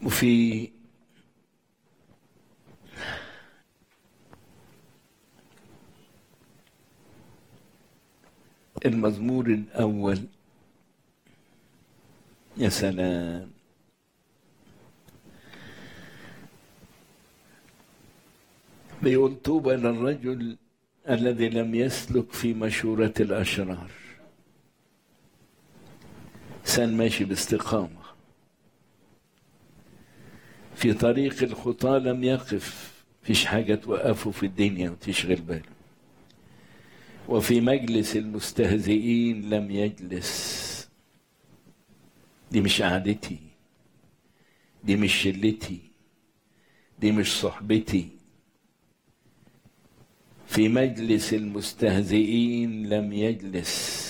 وفي المزمور الأول يا سلام بيقول طوبى للرجل الذي لم يسلك في مشورة الأشرار إنسان ماشي باستقامة في طريق الخطى لم يقف فيش حاجة توقفه في الدنيا وتشغل باله وفي مجلس المستهزئين لم يجلس دي مش قعدتي دي مش شلتي دي مش صحبتي في مجلس المستهزئين لم يجلس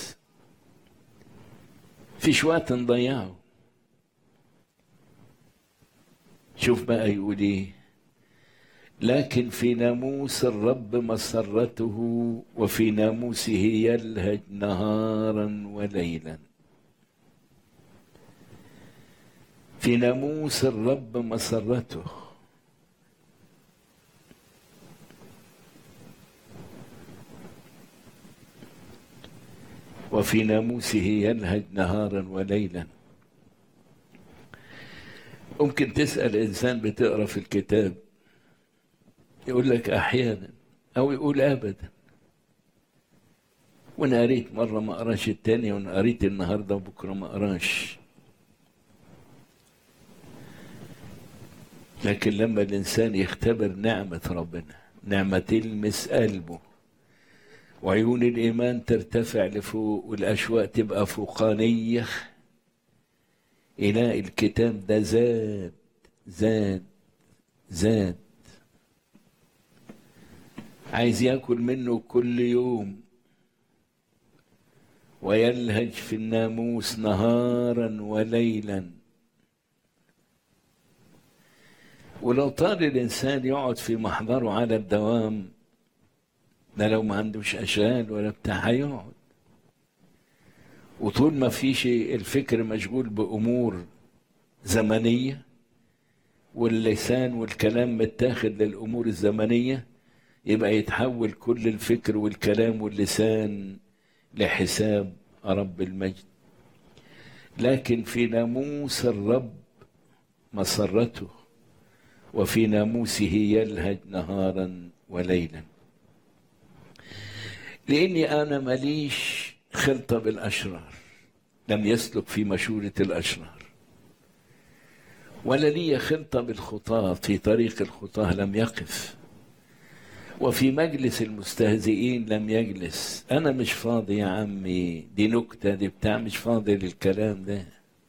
فيش وقت نضيعه شوف بقى يقول ايه لكن في ناموس الرب مسرته وفي ناموسه يلهج نهارا وليلا في ناموس الرب مسرته وفي ناموسه يلهج نهارا وليلا ممكن تسأل إنسان بتقرأ في الكتاب يقول لك أحيانا أو يقول أبدا وأنا قريت مرة ما قراش التاني وأنا قريت النهاردة وبكرة ما قراش لكن لما الإنسان يختبر نعمة ربنا نعمة تلمس قلبه وعيون الإيمان ترتفع لفوق والأشواق تبقى فوقانية يلاقي الكتاب ده زاد زاد زاد عايز ياكل منه كل يوم ويلهج في الناموس نهارا وليلا ولو طال الإنسان يقعد في محضره على الدوام ده لو ما عندوش أشغال ولا بتاع هيقعد وطول ما فيش الفكر مشغول بأمور زمنية واللسان والكلام متاخد للأمور الزمنية يبقى يتحول كل الفكر والكلام واللسان لحساب رب المجد لكن في ناموس الرب مسرته وفي ناموسه يلهج نهارا وليلا لاني انا ماليش خلطه بالاشرار لم يسلك في مشوره الاشرار ولا لي خلطه بالخطاه في طريق الخطاه لم يقف وفي مجلس المستهزئين لم يجلس انا مش فاضي يا عمي دي نكته دي بتاع مش فاضي للكلام ده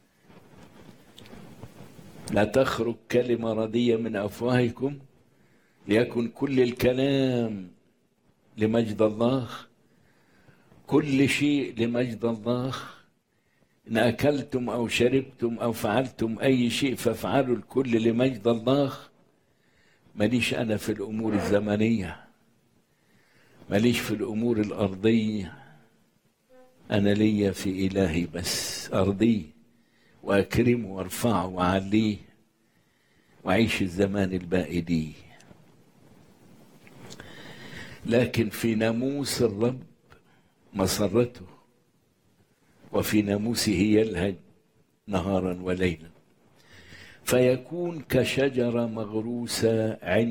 لا تخرج كلمه رديه من افواهكم ليكن كل الكلام لمجد الله كل شيء لمجد الله إن أكلتم أو شربتم أو فعلتم أي شيء فافعلوا الكل لمجد الله ماليش أنا في الأمور الزمنية ماليش في الأمور الأرضية أنا ليا في إلهي بس أرضيه وأكرمه وأرفعه وأعليه وأعيش الزمان الباقي ليه لكن في ناموس الرب مسرته وفي ناموسه يلهج نهارا وليلا فيكون كشجره مغروسه عند